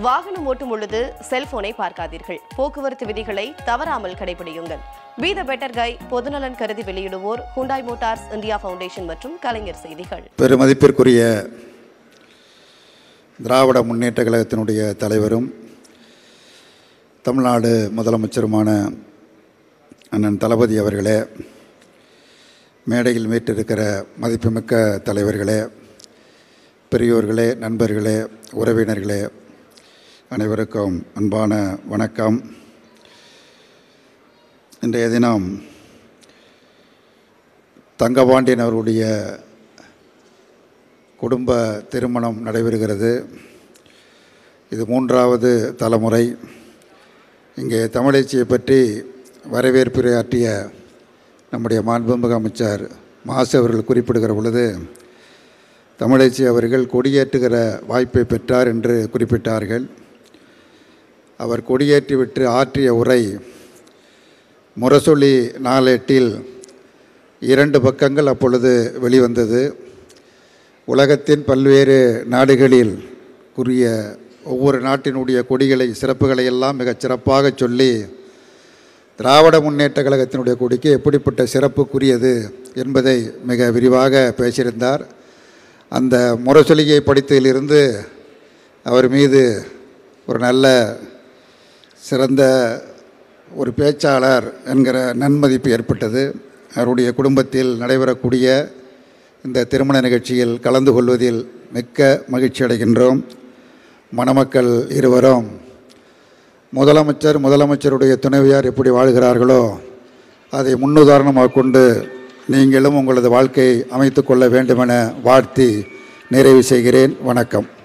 வாகனம் ஓட்டும் பொழுது செல்போனை பார்க்காதீர்கள் போக்குவரத்து விதிகளை தவறாமல் கடைபிடியுங்கள் பி த பெட்டர் கை பொதுநலன் கருதி வெளியிடுவோர் ஹுண்டாய் மோட்டார்ஸ் இந்தியா ஃபவுண்டேஷன் மற்றும் கலைஞர் செய்திகள் பெருமதிப்பிற்குரிய திராவிட முன்னேற்ற கழகத்தினுடைய தலைவரும் தமிழ்நாடு முதலமைச்சருமான அண்ணன் தளபதி அவர்களே மேடையில் மீட்டிருக்கிற மதிப்புமிக்க தலைவர்களே பெரியோர்களே நண்பர்களே உறவினர்களே அனைவருக்கும் அன்பான வணக்கம் இன்றைய தினம் தங்கபாண்டியன் அவருடைய குடும்ப திருமணம் நடைபெறுகிறது இது மூன்றாவது தலைமுறை இங்கே தமிழச்சியை பற்றி வரவேற்புரையாற்றிய நம்முடைய மாண்புமிகு அமைச்சர் மாசு அவர்கள் குறிப்பிடுகிற பொழுது தமிழச்சி அவர்கள் கொடியேற்றுகிற வாய்ப்பை பெற்றார் என்று குறிப்பிட்டார்கள் அவர் கொடியேற்றிவிட்டு ஆற்றிய உரை முரசொலி நாளேட்டில் இரண்டு பக்கங்கள் அப்பொழுது வெளிவந்தது உலகத்தின் பல்வேறு நாடுகளில் கூறிய ஒவ்வொரு நாட்டினுடைய கொடிகளை சிறப்புகளை எல்லாம் மிகச் சிறப்பாக சொல்லி திராவிட முன்னேற்ற கழகத்தினுடைய கொடிக்கு எப்படிப்பட்ட சிறப்புக்குரியது என்பதை மிக விரிவாக பேசியிருந்தார் அந்த முரசொலியை படித்ததிலிருந்து அவர் மீது ஒரு நல்ல சிறந்த ஒரு பேச்சாளர் என்கிற நன்மதிப்பு ஏற்பட்டது அவருடைய குடும்பத்தில் நடைபெறக்கூடிய இந்த திருமண நிகழ்ச்சியில் கலந்து கொள்வதில் மிக்க மகிழ்ச்சி அடைகின்றோம் மணமக்கள் இருவரும் முதலமைச்சர் முதலமைச்சருடைய துணைவியார் எப்படி வாழ்கிறார்களோ அதை முன்னுதாரணமாக கொண்டு நீங்களும் உங்களது வாழ்க்கையை அமைத்து கொள்ள வேண்டுமென வாழ்த்தி நிறைவு செய்கிறேன் வணக்கம்